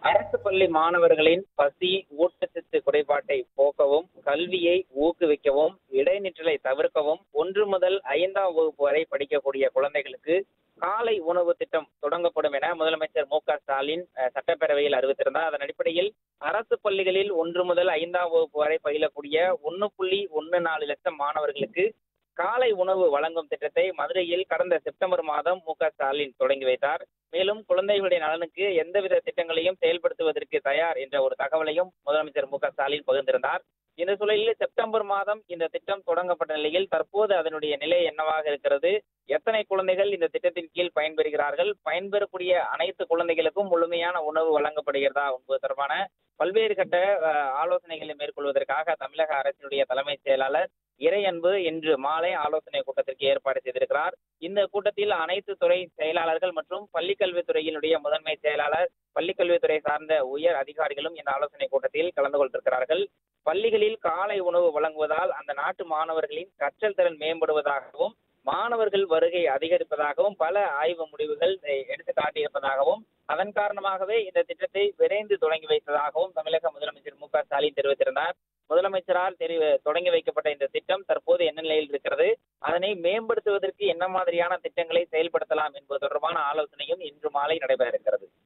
அரசு பள்ளி மாணவர்களின் பசி ஊட்டச்சத்து குறைபாட்டை போக்கவும் கல்வியை ஊக்குவிக்கவும் இடைநிற்றலை தவிர்க்கவும் ஒன்று முதல் ஐந்தாம் வகுப்பு வரை படிக்கக்கூடிய குழந்தைகளுக்கு காலை உணவு திட்டம் தொடங்கப்படும் என முதலமைச்சர் மு க ஸ்டாலின் அஹ், சட்டப்பேரவையில் அறிவித்திருந்தார் அதன் அடிப்படையில் அரசு பள்ளிகளில் ஒன்று முதல் ஐந்தாம் வகுப்பு வரை பயிலக்கூடிய ஒன்னு புள்ளி ஒன்னு நாலு லட்சம் மாணவர்களுக்கு காலை உணவு வழங்கும் திட்டத்தை மதுரையில் கடந்த செப்டம்பர் மாதம் மு க ஸ்டாலின் தொடங்கி வைத்தார் மேலும் குழந்தைகளுடைய நலனுக்கு எந்தவித திட்டங்களையும் செயல்படுத்துவதற்கு தயார் என்ற ஒரு தகவலையும் முதலமைச்சர் மு க ஸ்டாலின் பகிர்ந்திருந்தார் இந்த சூழலில் செப்டம்பர் மாதம் இந்த திட்டம் தொடங்கப்பட்ட நிலையில் தற்போது அதனுடைய நிலை என்னவாக இருக்கிறது எத்தனை குழந்தைகள் இந்த திட்டத்தின் கீழ் பயன்பெறுகிறார்கள் பயன்பெறக்கூடிய அனைத்து குழந்தைகளுக்கும் முழுமையான உணவு வழங்கப்படுகிறதா என்பது தொடர்பான பல்வேறு கட்ட அஹ், ஆலோசனைகளை மேற்கொள்வதற்காக தமிழக அரசினுடைய தலைமைச் செயலாளர் இறையன்பு இன்று மாலை ஆலோசனை கூட்டத்திற்கு ஏற்பாடு செய்திருக்கிறார் இந்த கூட்டத்தில் அனைத்து துறை செயலாளர்கள் மற்றும் பள்ளிக்கல்வித்துறையினுடைய முதன்மை செயலாளர் பள்ளிக்கல்வித்துறை சார்ந்த உயர் அதிகாரிகளும் இந்த ஆலோசனை கூட்டத்தில் கலந்து கொண்டிருக்கிறார்கள் பள்ளிகளில் காலை உணவு வழங்குவதால் அந்த நாட்டு மாணவர்களின் கற்றல் திறன் மேம்படுவதாகவும் மாணவர்கள் வருகை அதிகரிப்பதாகவும் பல ஆய்வு முடிவுகள் அஹ், எடுத்து காட்டியிருப்பதாகவும் அதன் காரணமாகவே இந்த திட்டத்தை விரைந்து தொடங்கி வைத்ததாகவும் தமிழக முதலமைச்சர் மு க ஸ்டாலின் தெரிவித்திருந்தார் முதலமைச்சரால் தெரி தொடங்கி வைக்கப்பட்ட இந்த திட்டம் தற்போது என்ன நிலையில் இருக்கிறது அதனை மேம்படுத்துவதற்கு என்ன மாதிரியான திட்டங்களை செயல்படுத்தலாம் என்பது தொடர்பான ஆலோசனையும் இன்று மாலை நடைபெற இருக்கிறது